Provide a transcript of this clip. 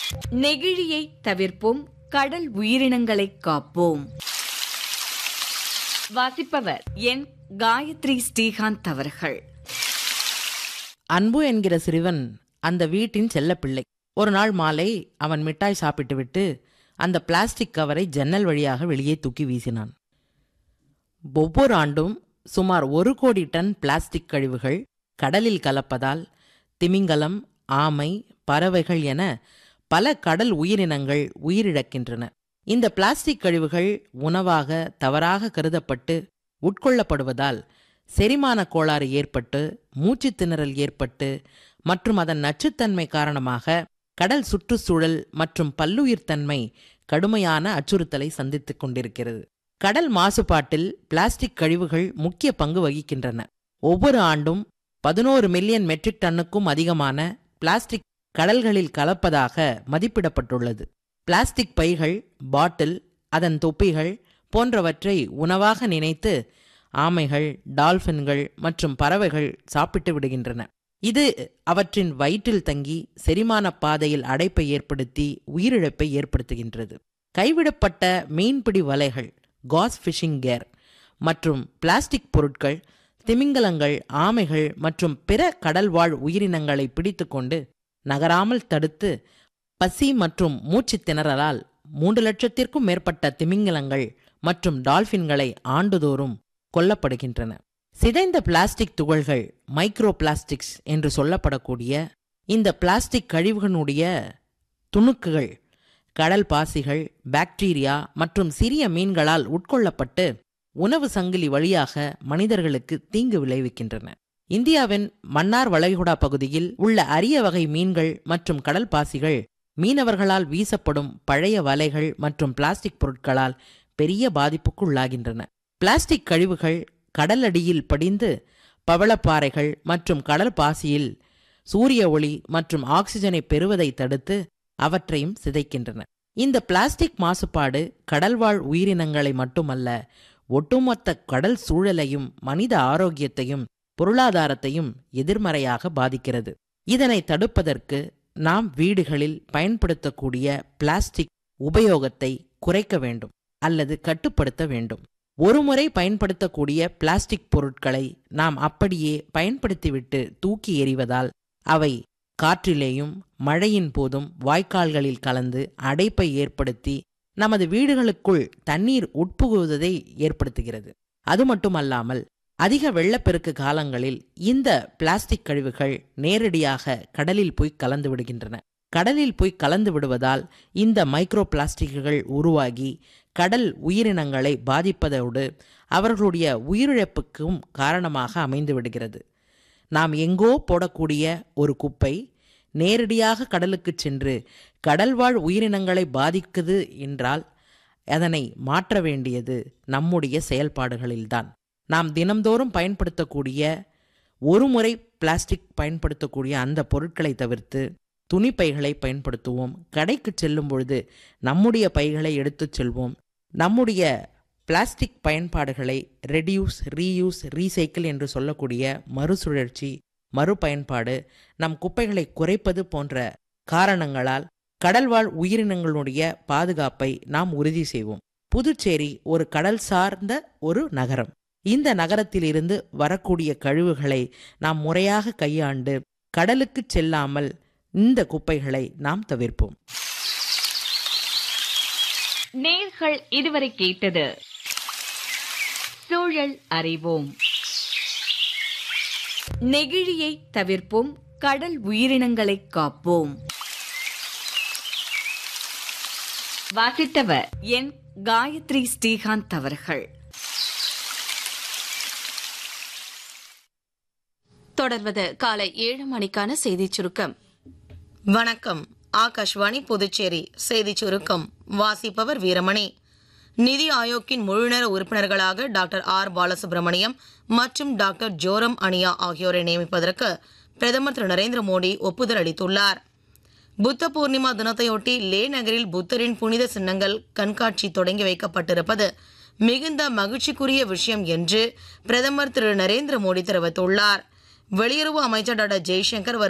நெகிழியை தவிர்ப்போம் கடல் உயிரினங்களை காப்போம் வாசிப்பவர் என் காயத்ரி ஸ்ரீகாந்த் அவர்கள் அன்பு என்கிற சிறுவன் அந்த வீட்டின் செல்லப்பிள்ளை ஒரு நாள் மாலை அவன் மிட்டாய் சாப்பிட்டுவிட்டு அந்த பிளாஸ்டிக் கவரை ஜன்னல் வழியாக வெளியே தூக்கி வீசினான் ஒவ்வொரு ஆண்டும் சுமார் ஒரு கோடி டன் பிளாஸ்டிக் கழிவுகள் கடலில் கலப்பதால் திமிங்கலம் ஆமை பறவைகள் என பல கடல் உயிரினங்கள் உயிரிழக்கின்றன இந்த பிளாஸ்டிக் கழிவுகள் உணவாக தவறாக கருதப்பட்டு உட்கொள்ளப்படுவதால் செரிமான கோளாறு ஏற்பட்டு மூச்சுத் திணறல் ஏற்பட்டு மற்றும் அதன் நச்சுத்தன்மை காரணமாக கடல் சுற்றுச்சூழல் மற்றும் பல்லுயிர்த்தன்மை கடுமையான அச்சுறுத்தலை சந்தித்துக் கொண்டிருக்கிறது கடல் மாசுபாட்டில் பிளாஸ்டிக் கழிவுகள் முக்கிய பங்கு வகிக்கின்றன ஒவ்வொரு ஆண்டும் பதினோரு மில்லியன் மெட்ரிக் டன்னுக்கும் அதிகமான பிளாஸ்டிக் கடல்களில் கலப்பதாக மதிப்பிடப்பட்டுள்ளது பிளாஸ்டிக் பைகள் பாட்டில் அதன் தொப்பிகள் போன்றவற்றை உணவாக நினைத்து ஆமைகள் டால்பின்கள் மற்றும் பறவைகள் சாப்பிட்டு விடுகின்றன இது அவற்றின் வயிற்றில் தங்கி செரிமான பாதையில் அடைப்பை ஏற்படுத்தி உயிரிழப்பை ஏற்படுத்துகின்றது கைவிடப்பட்ட மீன்பிடி வலைகள் காஸ் ஃபிஷிங் கேர் மற்றும் பிளாஸ்டிக் பொருட்கள் திமிங்கலங்கள் ஆமைகள் மற்றும் பிற கடல்வாழ் உயிரினங்களை பிடித்துக்கொண்டு நகராமல் தடுத்து பசி மற்றும் மூச்சுத் திணறலால் மூன்று லட்சத்திற்கும் மேற்பட்ட திமிங்கலங்கள் மற்றும் டால்பின்களை ஆண்டுதோறும் கொல்லப்படுகின்றன சிதைந்த பிளாஸ்டிக் துகள்கள் மைக்ரோ பிளாஸ்டிக்ஸ் என்று சொல்லப்படக்கூடிய இந்த பிளாஸ்டிக் கழிவுகளுடைய துணுக்குகள் கடல் பாசிகள் பாக்டீரியா மற்றும் சிறிய மீன்களால் உட்கொள்ளப்பட்டு உணவு சங்கிலி வழியாக மனிதர்களுக்கு தீங்கு விளைவிக்கின்றன இந்தியாவின் மன்னார் வளைகுடா பகுதியில் உள்ள அரிய வகை மீன்கள் மற்றும் கடல் பாசிகள் மீனவர்களால் வீசப்படும் பழைய வலைகள் மற்றும் பிளாஸ்டிக் பொருட்களால் பெரிய பாதிப்புக்கு உள்ளாகின்றன பிளாஸ்டிக் கழிவுகள் கடலடியில் படிந்து பவளப்பாறைகள் மற்றும் கடல் பாசியில் சூரிய ஒளி மற்றும் ஆக்சிஜனை பெறுவதை தடுத்து அவற்றையும் சிதைக்கின்றன இந்த பிளாஸ்டிக் மாசுபாடு கடல்வாழ் உயிரினங்களை மட்டுமல்ல ஒட்டுமொத்த கடல் சூழலையும் மனித ஆரோக்கியத்தையும் பொருளாதாரத்தையும் எதிர்மறையாக பாதிக்கிறது இதனை தடுப்பதற்கு நாம் வீடுகளில் பயன்படுத்தக்கூடிய பிளாஸ்டிக் உபயோகத்தை குறைக்க வேண்டும் அல்லது கட்டுப்படுத்த வேண்டும் ஒருமுறை பயன்படுத்தக்கூடிய பிளாஸ்டிக் பொருட்களை நாம் அப்படியே பயன்படுத்திவிட்டு தூக்கி எறிவதால் அவை காற்றிலேயும் மழையின் போதும் வாய்க்கால்களில் கலந்து அடைப்பை ஏற்படுத்தி நமது வீடுகளுக்குள் தண்ணீர் உட்புகுவதை ஏற்படுத்துகிறது அது மட்டுமல்லாமல் அதிக வெள்ளப்பெருக்கு காலங்களில் இந்த பிளாஸ்டிக் கழிவுகள் நேரடியாக கடலில் போய் கலந்து விடுகின்றன கடலில் போய் கலந்து விடுவதால் இந்த மைக்ரோ பிளாஸ்டிக்குகள் உருவாகி கடல் உயிரினங்களை பாதிப்பதோடு அவர்களுடைய உயிரிழப்புக்கும் காரணமாக அமைந்து விடுகிறது நாம் எங்கோ போடக்கூடிய ஒரு குப்பை நேரடியாக கடலுக்கு சென்று கடல்வாழ் உயிரினங்களை பாதிக்குது என்றால் அதனை மாற்ற வேண்டியது நம்முடைய செயல்பாடுகளில்தான் நாம் தினம்தோறும் பயன்படுத்தக்கூடிய ஒரு முறை பிளாஸ்டிக் பயன்படுத்தக்கூடிய அந்த பொருட்களை தவிர்த்து துணிப்பைகளை பயன்படுத்துவோம் கடைக்கு செல்லும் பொழுது நம்முடைய பைகளை எடுத்துச் செல்வோம் நம்முடைய பிளாஸ்டிக் பயன்பாடுகளை ரெடியூஸ் ரீயூஸ் ரீசைக்கிள் என்று சொல்லக்கூடிய மறுசுழற்சி மறுபயன்பாடு நம் குப்பைகளை குறைப்பது போன்ற காரணங்களால் கடல்வாழ் உயிரினங்களுடைய பாதுகாப்பை நாம் உறுதி செய்வோம் புதுச்சேரி ஒரு கடல் சார்ந்த ஒரு நகரம் இந்த நகரத்திலிருந்து வரக்கூடிய கழிவுகளை நாம் முறையாக கையாண்டு கடலுக்கு செல்லாமல் இந்த குப்பைகளை நாம் தவிர்ப்போம் நேர்கள் இதுவரை கேட்டது சூழல் அறிவோம் நெகிழியை தவிர்ப்போம் கடல் உயிரினங்களை காப்போம் வாசித்தவர் என் காயத்ரி ஸ்ரீகாந்த் அவர்கள் தொடர்வது காலை ஏழு மணிக்கான செய்திச் சுருக்கம் வணக்கம் ஆகாஷ்வாணி புதுச்சேரி செய்திச் சுருக்கம் வாசிப்பவர் வீரமணி நிதி ஆயோக்கின் முழுநேர உறுப்பினர்களாக டாக்டர் ஆர் பாலசுப்ரமணியம் மற்றும் டாக்டர் ஜோரம் அனியா ஆகியோரை நியமிப்பதற்கு பிரதமர் திரு நரேந்திர மோடி ஒப்புதல் அளித்துள்ளார் புத்த பூர்ணிமா தினத்தையொட்டி லே நகரில் புத்தரின் புனித சின்னங்கள் கண்காட்சி தொடங்கி வைக்கப்பட்டிருப்பது மிகுந்த மகிழ்ச்சிக்குரிய விஷயம் என்று பிரதமர் திரு நரேந்திர மோடி தெரிவித்துள்ளார் வெளியுறவு அமைச்சர் டாக்டர் ஜெய்சங்கர் வரும்